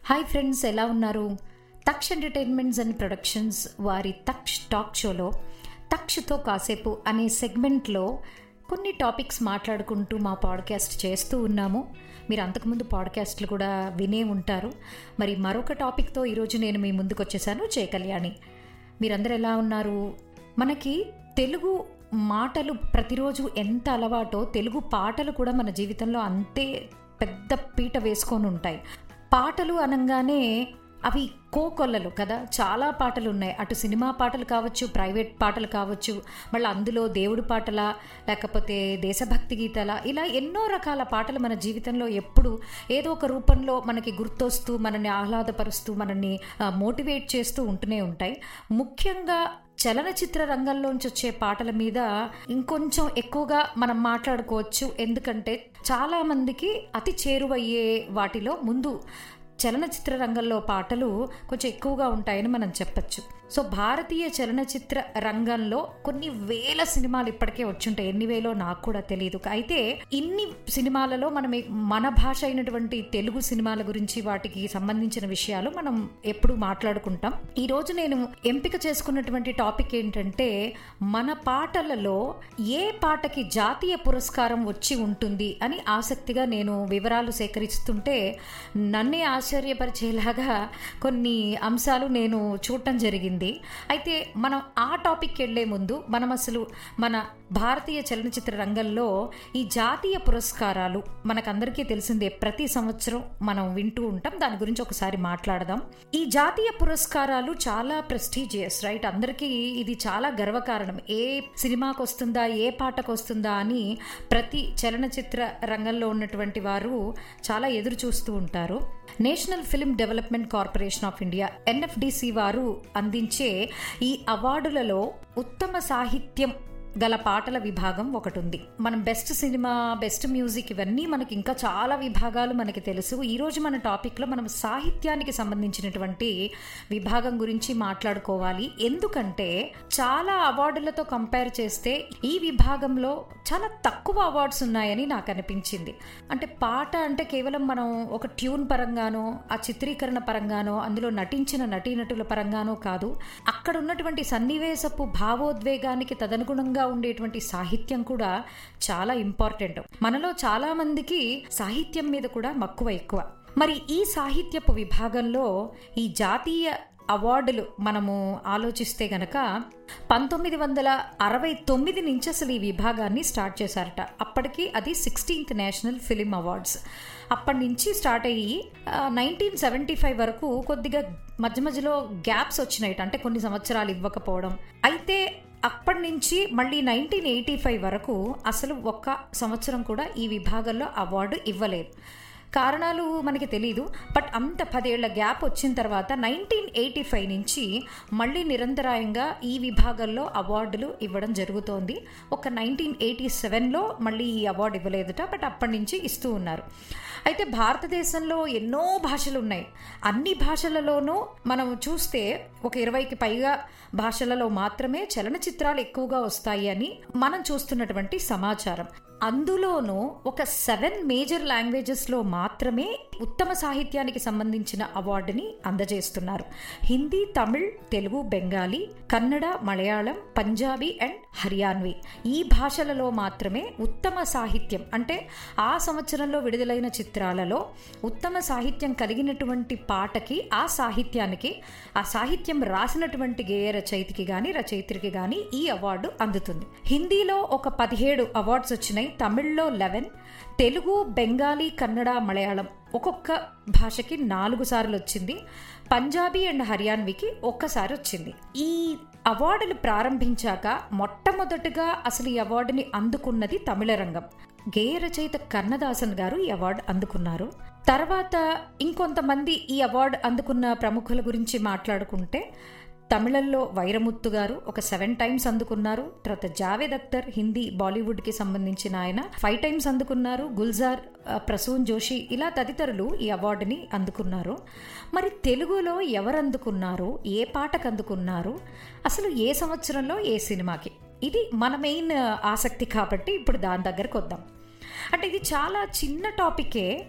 hi friends ఎలా ఉన్నారు Taksh entertainments and productions వారి తక్ష్ టాక్ షోలో తక్షతో కాసేపు అనే సెగ్మెంట్లో కొన్ని టాపిక్స్ మాట్లాడుకుంటూ మా పాడ్కాస్ట్ చేస్తూ ఉన్నాము మీరు అంతకుముందు పాడ్కాస్ట్లు కూడా వినే ఉంటారు మరి మరొక టాపిక్తో ఈరోజు నేను మీ ముందుకు వచ్చేసాను జయ కళ్యాణి మీరందరూ ఎలా ఉన్నారు మనకి తెలుగు మాటలు ప్రతిరోజు ఎంత అలవాటో తెలుగు పాటలు కూడా మన జీవితంలో అంతే పెద్ద పీట వేసుకొని ఉంటాయి పాటలు అనగానే అవి కోకొల్లలు కదా చాలా పాటలు ఉన్నాయి అటు సినిమా పాటలు కావచ్చు ప్రైవేట్ పాటలు కావచ్చు మళ్ళీ అందులో దేవుడి పాటల లేకపోతే దేశభక్తి గీతాల ఇలా ఎన్నో రకాల పాటలు మన జీవితంలో ఎప్పుడు ఏదో ఒక రూపంలో మనకి గుర్తొస్తూ మనల్ని ఆహ్లాదపరుస్తూ మనల్ని మోటివేట్ చేస్తూ ఉంటూనే ఉంటాయి ముఖ్యంగా చలనచిత్ర రంగంలోంచి వచ్చే పాటల మీద ఇంకొంచెం ఎక్కువగా మనం మాట్లాడుకోవచ్చు ఎందుకంటే చాలా మందికి అతి చేరువయ్యే వాటిలో ముందు చలనచిత్ర రంగంలో పాటలు కొంచెం ఎక్కువగా ఉంటాయని మనం చెప్పచ్చు సో భారతీయ చలనచిత్ర రంగంలో కొన్ని వేల సినిమాలు ఇప్పటికే వచ్చుంటాయి ఎన్ని వేలో నాకు కూడా తెలియదు అయితే ఇన్ని సినిమాలలో మనం మన భాష అయినటువంటి తెలుగు సినిమాల గురించి వాటికి సంబంధించిన విషయాలు మనం ఎప్పుడు మాట్లాడుకుంటాం ఈ రోజు నేను ఎంపిక చేసుకున్నటువంటి టాపిక్ ఏంటంటే మన పాటలలో ఏ పాటకి జాతీయ పురస్కారం వచ్చి ఉంటుంది అని ఆసక్తిగా నేను వివరాలు సేకరిస్తుంటే నన్నే ఆశ్చర్యపరిచేలాగా కొన్ని అంశాలు నేను చూడటం జరిగింది అయితే మనం ఆ టాపిక్ వెళ్లే ముందు మనం అసలు మన భారతీయ చలనచిత్ర రంగంలో ఈ జాతీయ పురస్కారాలు మనకందరికీ తెలిసిందే ప్రతి సంవత్సరం మనం వింటూ ఉంటాం దాని గురించి ఒకసారి మాట్లాడదాం ఈ జాతీయ పురస్కారాలు చాలా ప్రెస్టీజియస్ రైట్ అందరికీ ఇది చాలా గర్వకారణం ఏ సినిమాకి వస్తుందా ఏ పాటకు వస్తుందా అని ప్రతి చలనచిత్ర రంగంలో ఉన్నటువంటి వారు చాలా ఎదురు చూస్తూ ఉంటారు National Film Development Corporation of India NFDC వారు అందించే ఈ అవార్డులలో ఉత్తమ సాహిత్యం గల పాటల విభాగం ఒకటి ఉంది మనం బెస్ట్ సినిమా బెస్ట్ మ్యూజిక్ ఇవన్నీ మనకి ఇంకా చాలా విభాగాలు మనకి తెలుసు ఈరోజు మన టాపిక్లో మనం సాహిత్యానికి సంబంధించినటువంటి విభాగం గురించి మాట్లాడుకోవాలి ఎందుకంటే చాలా అవార్డులతో కంపేర్ చేస్తే ఈ విభాగంలో చాలా తక్కువ అవార్డ్స్ ఉన్నాయని నాకు అనిపించింది అంటే పాట అంటే కేవలం మనం ఒక ట్యూన్ పరంగానో ఆ చిత్రీకరణ పరంగానో అందులో నటించిన నటీనటుల పరంగానో కాదు అక్కడ ఉన్నటువంటి సన్నివేశపు భావోద్వేగానికి తదనుగుణంగా ఉండేటువంటి సాహిత్యం కూడా చాలా ఇంపార్టెంట్ మనలో చాలా మందికి సాహిత్యం మీద కూడా మక్కువ ఎక్కువ మరి ఈ సాహిత్యపు విభాగంలో ఈ జాతీయ అవార్డులు మనము ఆలోచిస్తే గనక పంతొమ్మిది వందల అరవై తొమ్మిది నుంచి అసలు ఈ విభాగాన్ని స్టార్ట్ చేశారట అప్పటికి అది సిక్స్టీన్త్ నేషనల్ ఫిలిం అవార్డ్స్ అప్పటి నుంచి స్టార్ట్ అయ్యి నైన్టీన్ సెవెంటీ ఫైవ్ వరకు కొద్దిగా మధ్య మధ్యలో గ్యాప్స్ వచ్చినాయి అంటే కొన్ని సంవత్సరాలు ఇవ్వకపోవడం అయితే అప్పటి నుంచి మళ్ళీ నైన్టీన్ ఎయిటీ ఫైవ్ వరకు అసలు ఒక్క సంవత్సరం కూడా ఈ విభాగంలో అవార్డు ఇవ్వలేదు కారణాలు మనకి తెలీదు బట్ అంత పదేళ్ల గ్యాప్ వచ్చిన తర్వాత నైన్టీన్ ఎయిటీ ఫైవ్ నుంచి మళ్ళీ నిరంతరాయంగా ఈ విభాగంలో అవార్డులు ఇవ్వడం జరుగుతోంది ఒక నైన్టీన్ ఎయిటీ సెవెన్లో మళ్ళీ ఈ అవార్డు ఇవ్వలేదుట బట్ అప్పటి నుంచి ఇస్తూ ఉన్నారు అయితే భారతదేశంలో ఎన్నో భాషలు ఉన్నాయి అన్ని భాషలలోనూ మనం చూస్తే ఒక ఇరవైకి పైగా భాషలలో మాత్రమే చలనచిత్రాలు ఎక్కువగా వస్తాయి అని మనం చూస్తున్నటువంటి సమాచారం అందులోనూ ఒక సెవెన్ మేజర్ లాంగ్వేజెస్లో మాత్రమే ఉత్తమ సాహిత్యానికి సంబంధించిన అవార్డుని అందజేస్తున్నారు హిందీ తమిళ్ తెలుగు బెంగాలీ కన్నడ మలయాళం పంజాబీ అండ్ హర్యాన్వి ఈ భాషలలో మాత్రమే ఉత్తమ సాహిత్యం అంటే ఆ సంవత్సరంలో విడుదలైన చిత్రాలలో ఉత్తమ సాహిత్యం కలిగినటువంటి పాటకి ఆ సాహిత్యానికి ఆ సాహిత్యం రాసినటువంటి గేయ రచయితకి కానీ రచయిత్రికి కానీ ఈ అవార్డు అందుతుంది హిందీలో ఒక పదిహేడు అవార్డ్స్ వచ్చినాయి తమిళ్లో లెవెన్ తెలుగు బెంగాలీ కన్నడ మలయాళం ఒక్కొక్క భాషకి నాలుగు సార్లు వచ్చింది పంజాబీ అండ్ హర్యాన్వికి ఒక్కసారి వచ్చింది ఈ అవార్డులు ప్రారంభించాక మొట్టమొదటగా అసలు ఈ అవార్డుని అందుకున్నది తమిళ రంగం గేయ రచయిత కన్నదాసన్ గారు ఈ అవార్డు అందుకున్నారు తర్వాత ఇంకొంతమంది ఈ అవార్డు అందుకున్న ప్రముఖుల గురించి మాట్లాడుకుంటే తమిళంలో వైరముత్తు గారు ఒక సెవెన్ టైమ్స్ అందుకున్నారు తర్వాత జావేద్ అఖ్తర్ హిందీ బాలీవుడ్కి సంబంధించిన ఆయన ఫైవ్ టైమ్స్ అందుకున్నారు గుల్జార్ ప్రసూన్ జోషి ఇలా తదితరులు ఈ అవార్డుని అందుకున్నారు మరి తెలుగులో ఎవరు అందుకున్నారు ఏ పాటకు అందుకున్నారు అసలు ఏ సంవత్సరంలో ఏ సినిమాకి ఇది మన మెయిన్ ఆసక్తి కాబట్టి ఇప్పుడు దాని దగ్గరకు వద్దాం అంటే ఇది చాలా చిన్న టాపికే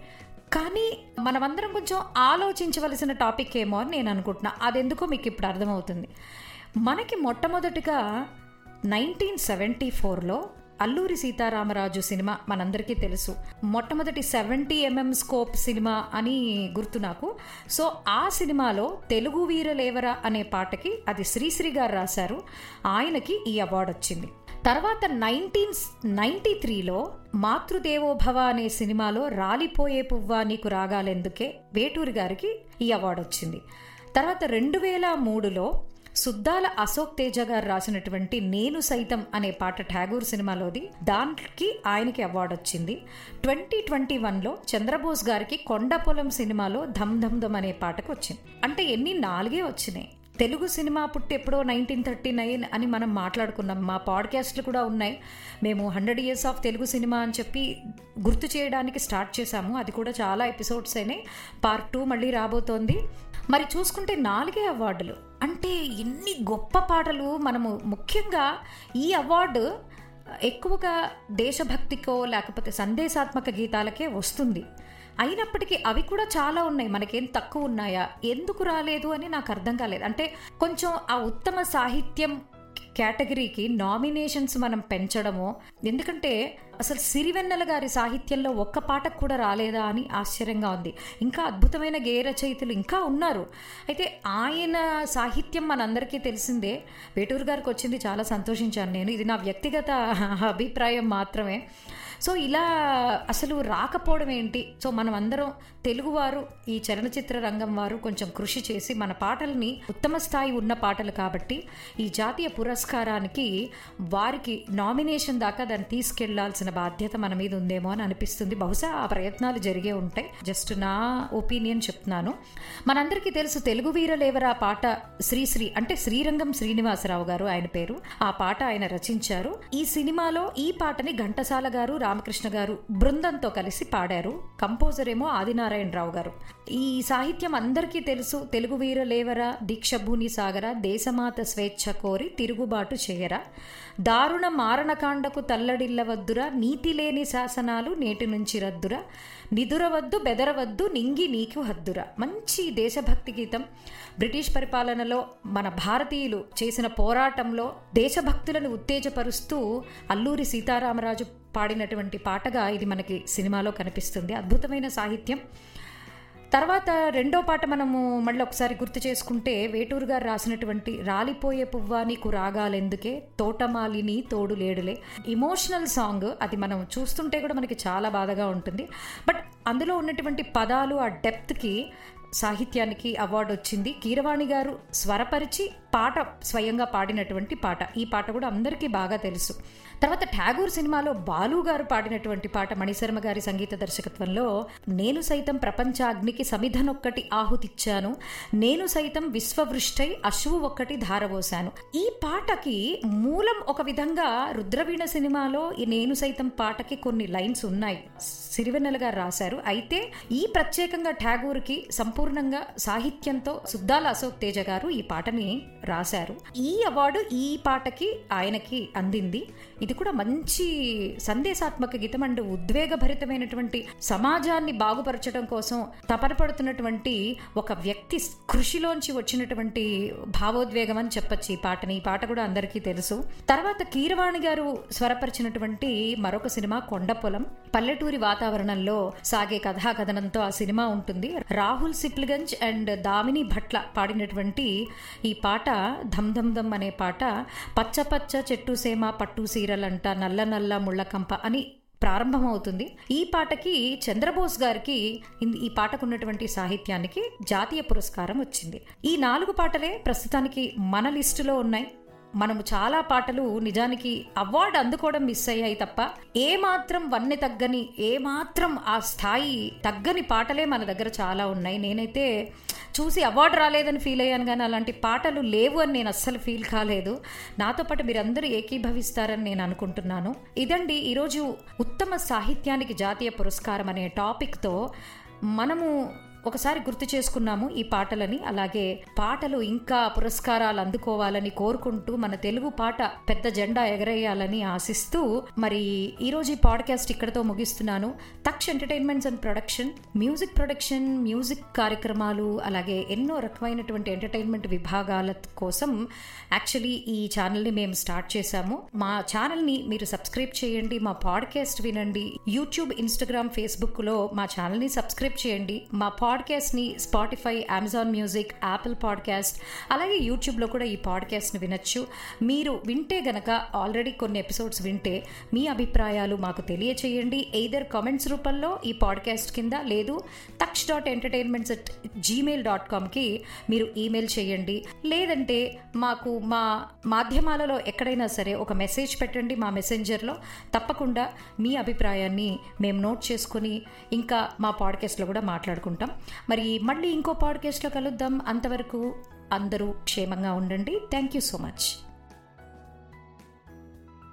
కానీ మనమందరం కొంచెం ఆలోచించవలసిన టాపిక్ ఏమో అని నేను అనుకుంటున్నా అదెందుకో మీకు ఇప్పుడు అర్థమవుతుంది మనకి మొట్టమొదటిగా నైన్టీన్ సెవెంటీ ఫోర్లో అల్లూరి సీతారామరాజు సినిమా మనందరికీ తెలుసు మొట్టమొదటి సెవెంటీ ఎంఎం స్కోప్ సినిమా అని గుర్తు నాకు సో ఆ సినిమాలో తెలుగు వీరలేవరా అనే పాటకి అది శ్రీశ్రీ గారు రాశారు ఆయనకి ఈ అవార్డు వచ్చింది తర్వాత నైన్టీన్ నైన్టీ త్రీలో మాతృదేవోభవ అనే సినిమాలో రాలిపోయే పువ్వా నీకు రాగాలెందుకే వేటూరి గారికి ఈ అవార్డు వచ్చింది తర్వాత రెండు వేల మూడులో సుద్దాల అశోక్ తేజ గారు రాసినటువంటి నేను సైతం అనే పాట ఠాగూర్ సినిమాలోది దానికి ఆయనకి అవార్డు వచ్చింది ట్వంటీ ట్వంటీ వన్లో చంద్రబోస్ గారికి కొండపొలం సినిమాలో ధమ్ ధమ్ ధమ్ అనే పాటకు వచ్చింది అంటే ఎన్ని నాలుగే వచ్చినాయి తెలుగు సినిమా పుట్టి ఎప్పుడో నైన్టీన్ థర్టీ నైన్ అని మనం మాట్లాడుకున్నాం మా పాడ్కాస్ట్లు కూడా ఉన్నాయి మేము hundred years of Telugu cinema అని చెప్పి గుర్తు చేయడానికి స్టార్ట్ చేశాము అది కూడా చాలా ఎపిసోడ్స్ అయినాయి పార్ట్ టూ మళ్ళీ రాబోతోంది మరి చూసుకుంటే నాలుగే అవార్డులు అంటే ఎన్ని గొప్ప పాటలు మనము ముఖ్యంగా ఈ అవార్డు ఎక్కువగా దేశభక్తికో లేకపోతే సందేశాత్మక గీతాలకే వస్తుంది అయినప్పటికీ అవి కూడా చాలా ఉన్నాయి మనకేం తక్కువ ఉన్నాయా ఎందుకు రాలేదు అని నాకు అర్థం కాలేదు అంటే కొంచెం ఆ ఉత్తమ సాహిత్యం కేటగిరీకి నామినేషన్స్ మనం పెంచడమో ఎందుకంటే అసలు సిరివెన్నెల గారి సాహిత్యంలో ఒక్క పాటకు కూడా రాలేదా అని ఆశ్చర్యంగా ఉంది ఇంకా అద్భుతమైన గేయ రచయితలు ఇంకా ఉన్నారు అయితే ఆయన సాహిత్యం మనందరికీ తెలిసిందే వేటూరు గారికి వచ్చింది చాలా సంతోషించాను నేను ఇది నా వ్యక్తిగత అభిప్రాయం మాత్రమే సో ఇలా అసలు రాకపోవడం ఏంటి సో మనం అందరం తెలుగువారు ఈ చలనచిత్ర రంగం వారు కొంచెం కృషి చేసి మన పాటల్ని ఉత్తమ స్థాయి ఉన్న పాటలు కాబట్టి ఈ జాతీయ పురస్కారానికి వారికి నామినేషన్ దాకా దాన్ని తీసుకెళ్లాల్సిన బాధ్యత మన మీద ఉందేమో అని అనిపిస్తుంది బహుశా ఆ ప్రయత్నాలు జరిగే ఉంటాయి జస్ట్ నా ఒపీనియన్ చెప్తున్నాను మనందరికీ తెలుసు తెలుగు వీరలేవరా పాట శ్రీశ్రీ అంటే శ్రీరంగం శ్రీనివాసరావు గారు ఆయన పేరు ఆ పాట ఆయన రచించారు ఈ సినిమాలో ఈ పాటని ఘంటసాల గారు రామకృష్ణ గారు బృందంతో కలిసి పాడారు కంపోజర్ ఏమో ఆదినారాయణరావు గారు ఈ సాహిత్యం అందరికీ తెలుసు తెలుగు వీర లేవరా దీక్షభూని సాగర దేశమాత స్వేచ్ఛ కోరి తిరుగుబాటు చేయరా దారుణ మారణకాండకు తల్లడిల్లవద్దురా నీతి లేని శాసనాలు నేటి నుంచి రద్దురా నిదురవద్దు బెదరవద్దు నింగి నీకు హద్దురా మంచి దేశభక్తి గీతం బ్రిటిష్ పరిపాలనలో మన భారతీయులు చేసిన పోరాటంలో దేశభక్తులను ఉత్తేజపరుస్తూ అల్లూరి సీతారామరాజు పాడినటువంటి పాటగా ఇది మనకి సినిమాలో కనిపిస్తుంది అద్భుతమైన సాహిత్యం తర్వాత రెండో పాట మనము మళ్ళీ ఒకసారి గుర్తు చేసుకుంటే వేటూరు గారు రాసినటువంటి రాలిపోయే పువ్వా నీకు రాగాలెందుకే తోటమాలిని తోడు లేడులే ఇమోషనల్ సాంగ్ అది మనం చూస్తుంటే కూడా మనకి చాలా బాధగా ఉంటుంది బట్ అందులో ఉన్నటువంటి పదాలు ఆ డెప్త్కి సాహిత్యానికి అవార్డు వచ్చింది కీరవాణి గారు స్వరపరిచి పాట స్వయంగా పాడినటువంటి పాట ఈ పాట కూడా అందరికీ బాగా తెలుసు తర్వాత ఠాగూర్ సినిమాలో బాలు గారు పాడినటువంటి పాట మణిశర్మ గారి సంగీత దర్శకత్వంలో నేను సైతం ప్రపంచాగ్నికి సమిధనొక్కటి ఆహుతిచ్చాను నేను సైతం విశ్వవృష్టై అశ్వు ఒక్కటి ధారవోశాను ఈ పాటకి మూలం ఒక విధంగా రుద్రవీణ సినిమాలో ఈ నేను సైతం పాటకి కొన్ని లైన్స్ ఉన్నాయి సిరివెన్నెల గారు రాశారు అయితే ఈ ప్రత్యేకంగా ఠాగూర్కి సంపూర్ణంగా సాహిత్యంతో సుద్దాల అశోక్ తేజ గారు ఈ పాటని రాశారు ఈ అవార్డు ఈ పాటకి ఆయనకి అందింది ఇది కూడా మంచి సందేశాత్మక గీతం అండ్ ఉద్వేగభరితమైనటువంటి సమాజాన్ని బాగుపరచడం కోసం తపన పడుతున్నటువంటి ఒక వ్యక్తి కృషిలోంచి వచ్చినటువంటి భావోద్వేగం అని చెప్పొచ్చు ఈ పాటని ఈ పాట కూడా అందరికీ తెలుసు తర్వాత కీరవాణి గారు స్వరపరిచినటువంటి మరొక సినిమా కొండపొలం పల్లెటూరి వాతావరణంలో సాగే కథా కథనంతో ఆ సినిమా ఉంటుంది రాహుల్ సిప్లిగంజ్ అండ్ దామిని భట్ల పాడినటువంటి ఈ పాట ధమ్ ధమ్ ధమ్ అనే పాట పచ్చ పచ్చ చెట్టు సేమ పట్టు సీరలంట నల్ల నల్ల ముళ్ళకంప అని ప్రారంభమవుతుంది ఈ పాటకి చంద్రబోస్ గారికి ఈ పాటకు ఉన్నటువంటి సాహిత్యానికి జాతీయ పురస్కారం వచ్చింది ఈ నాలుగు పాటలే ప్రస్తుతానికి మన లిస్టులో ఉన్నాయి మనము చాలా పాటలు నిజానికి అవార్డు అందుకోవడం మిస్ అయ్యాయి తప్ప ఏ మాత్రం వన్నె తగ్గని ఏ మాత్రం ఆ స్థాయి తగ్గని పాటలే మన దగ్గర చాలా ఉన్నాయి నేనైతే చూసి అవార్డు రాలేదని ఫీల్ అయ్యాను కానీ అలాంటి పాటలు లేవు అని నేను అస్సలు ఫీల్ కాలేదు నాతో పాటు మీరందరూ ఏకీభవిస్తారని నేను అనుకుంటున్నాను ఇదండి ఈరోజు ఉత్తమ సాహిత్యానికి జాతీయ పురస్కారం అనే టాపిక్తో మనము ఒకసారి గుర్తు చేసుకున్నాము ఈ పాటలని అలాగే పాటలు ఇంకా పురస్కారాలు అందుకోవాలని కోరుకుంటూ మన తెలుగు పాట పెద్ద జెండా ఎగరేయాలని ఆశిస్తూ మరి ఈ రోజు ఈ పాడ్కాస్ట్ ఇక్కడతో ముగిస్తున్నాను Taksha entertainments and production music production music కార్యక్రమాలు అలాగే ఎన్నో రకమైనటువంటి ఎంటర్టైన్మెంట్ విభాగాల కోసం యాక్చువల్లీ ఈ ఛానల్ని మేము స్టార్ట్ చేశాము మా ఛానల్ని మీరు సబ్స్క్రైబ్ చేయండి మా పాడ్కాస్ట్ వినండి యూట్యూబ్ ఇన్స్టాగ్రామ్ ఫేస్బుక్లో మా ఛానల్ని సబ్స్క్రైబ్ చేయండి మా పాడ్కాస్ట్ని Spotify Amazon Music Apple Podcast అలాగే యూట్యూబ్లో కూడా ఈ పాడ్కాస్ట్ని వినొచ్చు మీరు వింటే గనక ఆల్రెడీ కొన్ని ఎపిసోడ్స్ వింటే మీ అభిప్రాయాలు మాకు తెలియచేయండి ఎయిదర్ కామెంట్స్ రూపంలో ఈ పాడ్కాస్ట్ కింద లేదు Taksha dot entertainments at Gmail dot కామ్కి మీరు ఈమెయిల్ చేయండి లేదంటే మాకు మా మాధ్యమాలలో ఎక్కడైనా సరే ఒక మెసేజ్ పెట్టండి మా మెసెంజర్లో తప్పకుండా మీ అభిప్రాయాన్ని మేము నోట్ చేసుకుని ఇంకా మా పాడ్కాస్ట్లో కూడా మాట్లాడుకుంటాం మరి మళ్ళీ ఇంకో పాడ్కాస్ట్లో కలుద్దాం అంతవరకు అందరూ క్షేమంగా ఉండండి థ్యాంక్ యూ సో మచ్